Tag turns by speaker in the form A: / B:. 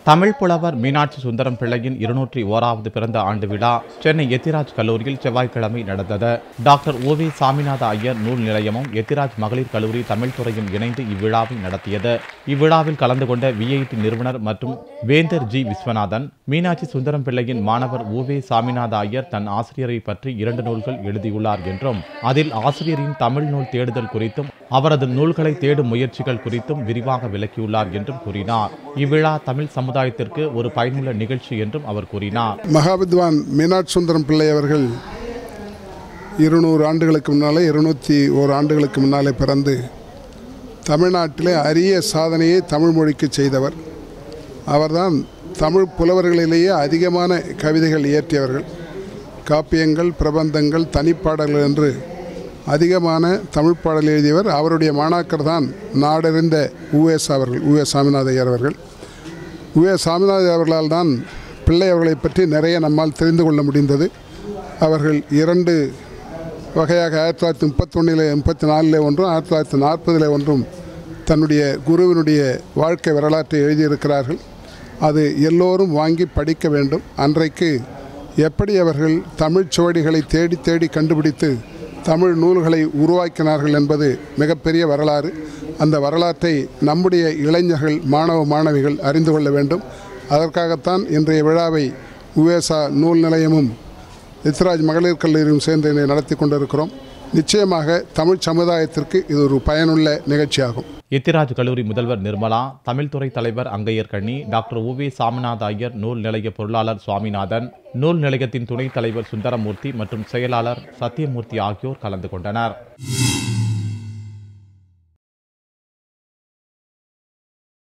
A: தமிழ் புலவர் மீனாட்சி சுந்தரம் பிள்ளையின் இருநூற்றி ஓராவது பிறந்த ஆண்டு விழா சென்னை எத்திராஜ் கல்லூரியில் செவ்வாய்க்கிழமை நடந்தது doctor O V Swaminatha Iyer நூல் நிலையமும் எத்திராஜ் மகளிர் கல்லூரி தமிழ் துறையும் இணைந்து இவ்விழாவை நடத்தியது இவ்விழாவில் கலந்து கொண்ட விஐடி நிறுவனர் மற்றும் வேந்தர் ஜி விஸ்வநாதன் மீனாட்சி சுந்தரம் பிள்ளையின் மாணவர் ஓ வே சாமிநாத ஐயர் தன் ஆசிரியரை பற்றி இரண்டு நூல்கள் எழுதியுள்ளார் என்றும் அதில் ஆசிரியரின் தமிழ் நூல் தேடுதல் குறித்தும் அவரது நூல்களை தேடும் முயற்சிகள் குறித்தும் விரிவாக விளக்கியுள்ளார் என்றும் கூறினார் இவ்விழா தமிழ் சமுதாயத்திற்கு ஒரு பயனுள்ள நிகழ்ச்சி என்றும் அவர் கூறினார்
B: மகாவித்வான் மீனாட்சி சுந்தரம் பிள்ளை அவர்கள் இருநூறு ஆண்டுகளுக்கு முன்னாலே இருநூற்றி ஓரு ஆண்டுகளுக்கு முன்னாலே பிறந்து தமிழ்நாட்டிலே அரிய சாதனையை தமிழ் மொழிக்கு செய்தவர் அவர்தான் தமிழ் புலவர்களிலேயே அதிகமான கவிதைகள் இயற்றியவர்கள் காப்பியங்கள் பிரபந்தங்கள் தனிப்பாடல்கள் என்று அதிகமான தமிழ் பாடல் எழுதியவர் அவருடைய மாணாக்கர் தான் நாடறிந்த உவேஸ் அவர்கள் உவே சாமிநாத ஐயர் அவர்கள் உவே சாமிநாத அவர்களால் தான் பிள்ளை அவர்களை பற்றி நிறைய நம்மால் தெரிந்து கொள்ள முடிந்தது அவர்கள் இரண்டு வகையாக ஆயிரத்தி தொள்ளாயிரத்தி முப்பத்தொன்னில் முப்பத்தி நாலில் ஒன்றும் ஆயிரத்தி தொள்ளாயிரத்தி நாற்பதில் ஒன்றும் தன்னுடைய குருவினுடைய வாழ்க்கை வரலாற்றை எழுதியிருக்கிறார்கள் அது எல்லோரும் வாங்கி படிக்க வேண்டும் அன்றைக்கு எப்படி அவர்கள் தமிழ் சுவடிகளை தேடி தேடி கண்டுபிடித்து தமிழ் நூல்களை உருவாக்கினார்கள் என்பது மிகப்பெரிய வரலாறு அந்த வரலாற்றை நம்முடைய இளைஞர்கள் மாணவ மாணவிகள் அறிந்து கொள்ள வேண்டும் அதற்காகத்தான் இன்றைய விழாவை உவேசா நூல் நிலையமும் எத்ராஜ் மகளிர் கல்லூரியும் சேர்ந்து இதை நடத்தி கொண்டிருக்கிறோம் நிச்சயமாக தமிழ் சமுதாயத்திற்கு இது ஒரு பயனுள்ள நிகழ்ச்சியாகும்
A: எத்திராஜ் கல்லூரி முதல்வர் நிர்மலா தமிழ்துறை தலைவர் அங்கையர் கண்ணி டாக்டர் உ வி சாமிநாத ஐயர் நூல் நிலைய பொருளாளர் சுவாமிநாதன் நூல் நிலையத்தின் துணைத் தலைவர் சுந்தரமூர்த்தி மற்றும் செயலாளர் சத்தியமூர்த்தி ஆகியோர் கலந்து கொண்டனர்